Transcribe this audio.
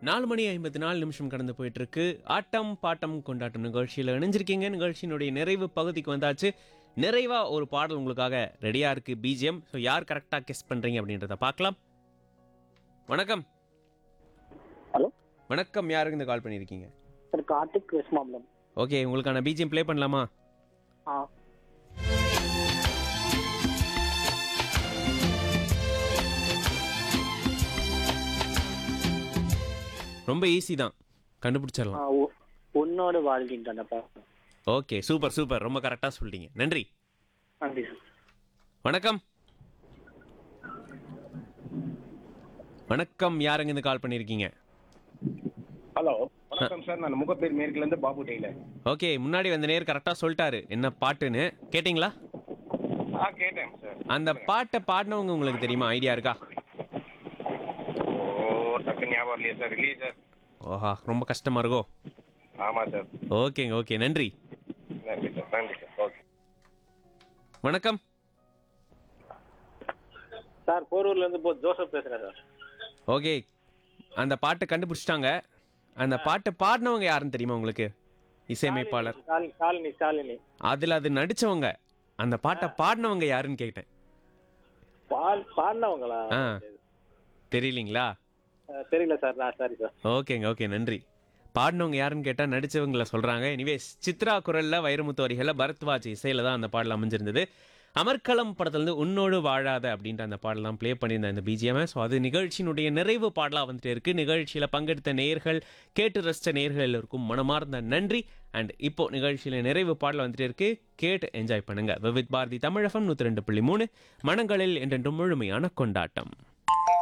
நாலு மணி ஐம்பத்தி நாலு நிமிஷம் கடந்து போயிட்டு இருக்கு ஆட்டம் பாட்டம் கொண்டாட்டம் நிகழ்ச்சியில் இணைஞ்சிருக்கீங்க நிகழ்ச்சியினுடைய நிறைவு பகுதிக்கு வந்தாச்சு நிறைவா ஒரு பாடல் உங்களுக்காக ரெடியா இருக்கு பிஜிஎம் ஸோ யார் கரெக்டாக கெஸ் பண்றீங்க அப்படின்றத பார்க்கலாம் வணக்கம் ஹலோ வணக்கம் யாருக்கு இந்த கால் பண்ணியிருக்கீங்க sir Karthik west Mambalam okay உங்களுக்கான பிஜிஎம் ப்ளே பண்ணலாமா ஆ ரொம்ப ஈஸி தான் ஆ, கண்டுபிடிச்சிடலாம் உ- உன்னோடு வாழ்கின்றனப்பா ஓகே சூப்பர் சூப்பர் ரொம்ப கரெக்டாக சொல்லிட்டீங்க நன்றி நன்றி சார் வணக்கம் வணக்கம் யாருங்க இருந்து கால் பண்ணியிருக்கீங்க ஹலோ வணக்கம் சார் நான் முகப்பேர் மேற்குல இருந்து பாபு டெய்லர் ஓகே முன்னாடி வந்த நேர் கரெக்டாக சொல்லிட்டாரு என்ன பாட்டுன்னு கேட்டிங்களா ஆ கேட்டேன் சார் அந்த பாட்டை பாடினவங்க உங்களுக்கு தெரியுமா ஐடியா இருக்கா ஓ டக்கு ஞாபகம் இல்லையா சார் இல்லையே சார் ஓஹா ரொம்ப கஷ்டமா இருக்கோ ஆமாம் சார் ஓகேங்க ஓகே நன்றி நன்றி சார் நன்றி சார் ஓகே வணக்கம் சார் போரூர்ல இருந்து போ ஜோசப் பேசுறேன் சார் ஓகே அந்த பாட்டை கண்டுபிடிச்சிட்டாங்க அந்த பாட்டை பாடினவங்க யாருன்னு தெரியுமா உங்களுக்கு இசையமைப்பாளர் ஸ்டாலினி ஸ்டாலினி ஸ்டாலினி அதில் அது நடிச்சவங்க அந்த பாட்டை பாடினவங்க யாருன்னு கேட்டேன் பால் பாடினவங்களா ஆ தெரியலீங்களா ஆ, தெரியல சார் நான் சாரி சார் ஓகேங்க ஓகே நன்றி பாடினவங்க யாருன்னு கேட்டால் நடிச்சவங்கள சொல்கிறாங்க எனிவேஸ் சித்ரா குரலில் வைரமுத்து வரிகளில் பரத்வாஜ் இசையில் தான் அந்த பாடல் அமைஞ்சிருந்தது அமர்க்களம் படத்துலேருந்து உன்னோடு வாழாத அப்படின்ற அந்த பாடலாம் ப்ளே பண்ணியிருந்த அந்த பிஜிஎம் ஸோ அது நிகழ்ச்சியினுடைய நிறைவு பாடலாக வந்துட்டு இருக்கு நிகழ்ச்சியில் பங்கெடுத்த நேர்கள் கேட்டு ரசித்த நேர்கள் எல்லோருக்கும் மனமார்ந்த நன்றி அண்ட் இப்போ நிகழ்ச்சியில் நிறைவு பாடல் வந்துட்டு இருக்கு கேட்டு என்ஜாய் பண்ணுங்க விவித் பாரதி தமிழகம் நூற்றி ரெண்டு புள்ளி மூணு மனங்களில் என்றென்றும் முழுமையான கொண்டாட்டம்